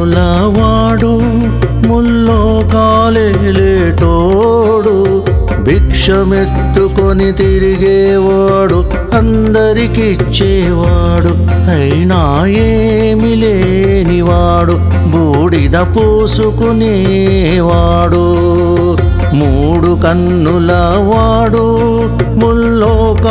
కన్నుల వాడు ముల్లో కాలేలేటోడు భిక్షమెత్తుకొని తిరిగేవాడు అందరికిచ్చేవాడు అయినా ఏమి లేనివాడు బూడిద పూసుకునేవాడు మూడు కన్నుల వాడు ముల్లో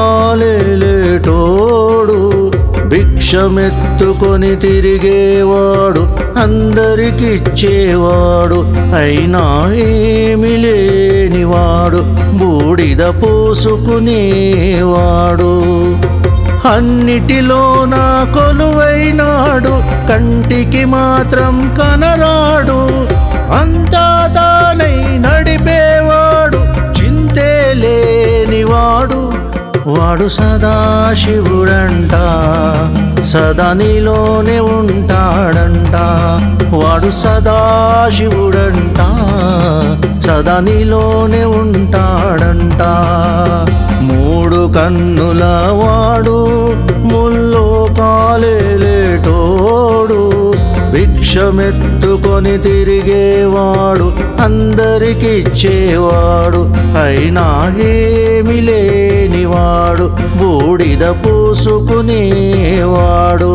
కాలేలేటోడు భిక్షమెత్తుకొని తిరిగేవాడు అందరికిచ్చేవాడు అయినా ఏమి లేనివాడు బూడిద పూసుకునేవాడు అన్నిటిలోన కొలువైనాడు కంటికి మాత్రం కనరాడు అంతా తానై నడిపేవాడు చింతే లేనివాడు వాడు సదాశివుడంట సదా నీలోనే ఉంటాడంట వాడు సదాశివుడంట సదా నీలోనే ఉంటాడంట మూడు కన్నుల వాడు ముల్లో కాలేలేటోడు భిక్షమెత్తుకొని తిరిగేవాడు అందరికిచ్చేవాడు అయినా ఏమి లేనివాడు బూడిద పూసుకునేవాడు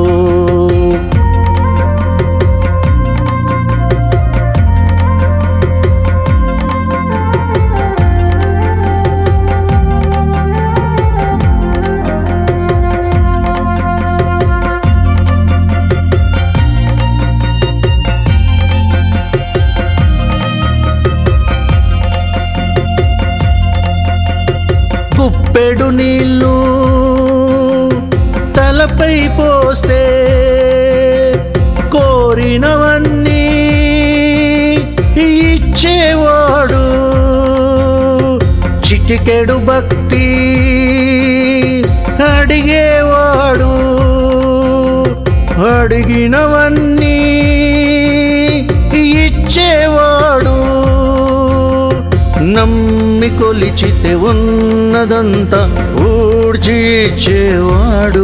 కుప్పెడు నీళ్ళు తలపై పోస్తే కోరినవన్నీ ఇచ్చేవాడు చిటికెడు భక్తి అడిగేవాడు అడిగినవన్నీ ఇచ్చేవాడు నమ్మి కొలిచితే ఉన్నదంతా ఊడ్చి ఇచ్చేవాడు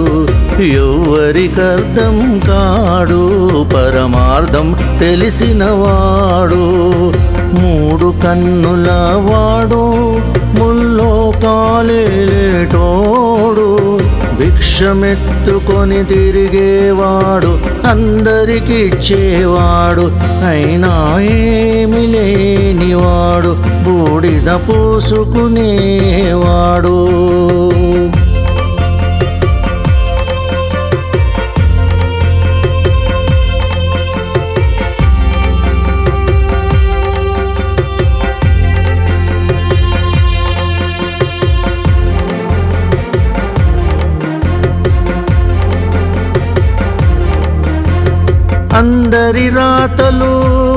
ఎవరికర్థం కాడు పరమార్థం తెలిసినవాడు మూడు కన్నుల వాడు ముల్లో కాలేటోడు భిక్షమెత్తుకొని తిరిగేవాడు అందరికిచ్చేవాడు అయినా ఏమి లేనివాడు బూడిద పూసుకునేవాడు అందరి రాతలు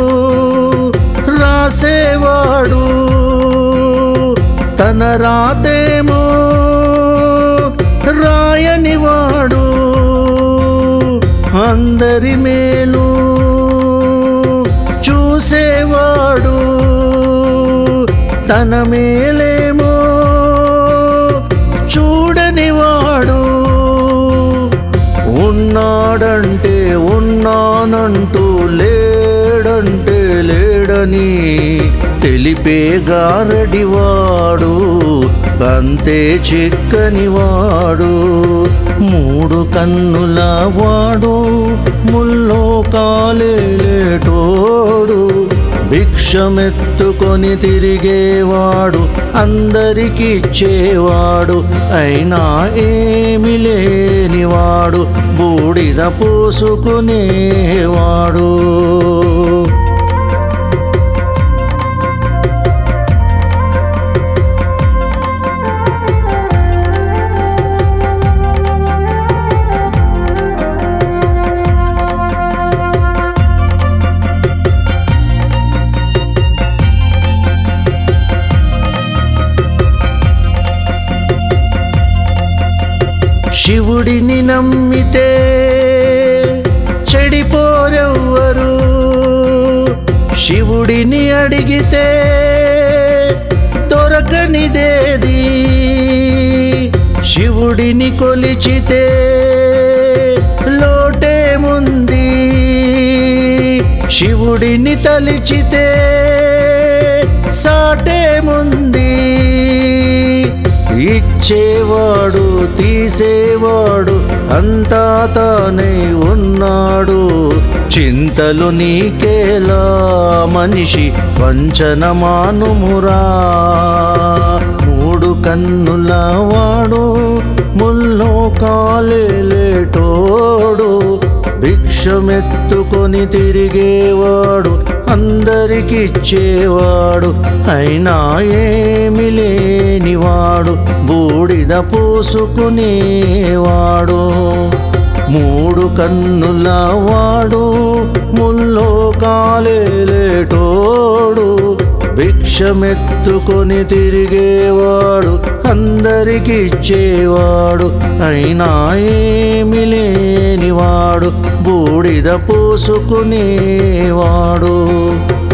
రాసేవాడు తన రాతేమో రాయనివాడు అందరి మేలు చూసేవాడు తన మేలేమో చూడనివాడు ఉన్నాడంటే ఉన్నానంటూ లేడంటే లేడని తెలిపే గారడివాడు అంతే చిక్కనివాడు మూడు కన్నుల వాడు ముల్లో కాలేటోడు భిక్షమెత్తుకొని తిరిగేవాడు అందరికిచ్చేవాడు అయినా ఏమి లేనివాడు బూడిద పూసుకునేవాడు శివుడిని నమ్మితే చెడిపోరెవ్వరు శివుడిని అడిగితే దొరకనిదేది శివుడిని కొలిచితే లోటేముంది శివుడిని తలిచితే సాటేముంది ఇచ్చేవాడు తీసేవాడు అంతా తానే ఉన్నాడు చింతలు నీకేలా మనిషి వంచన మానుమురా మూడు కన్నుల వాడు ముల్లో కాలేటోడు భిక్షమెత్తుకొని తిరిగేవాడు అందరికిచ్చేవాడు అయినా ఏమి లేనివాడు బూడిద పూసుకునేవాడు మూడు కన్నుల వాడు ముల్లో కాలేటోడు భిక్షమెత్తుకొని తిరిగేవాడు అందరికిచ్చేవాడు అయినా ఏమి లేనివాడు బూడిద పూసుకునేవాడు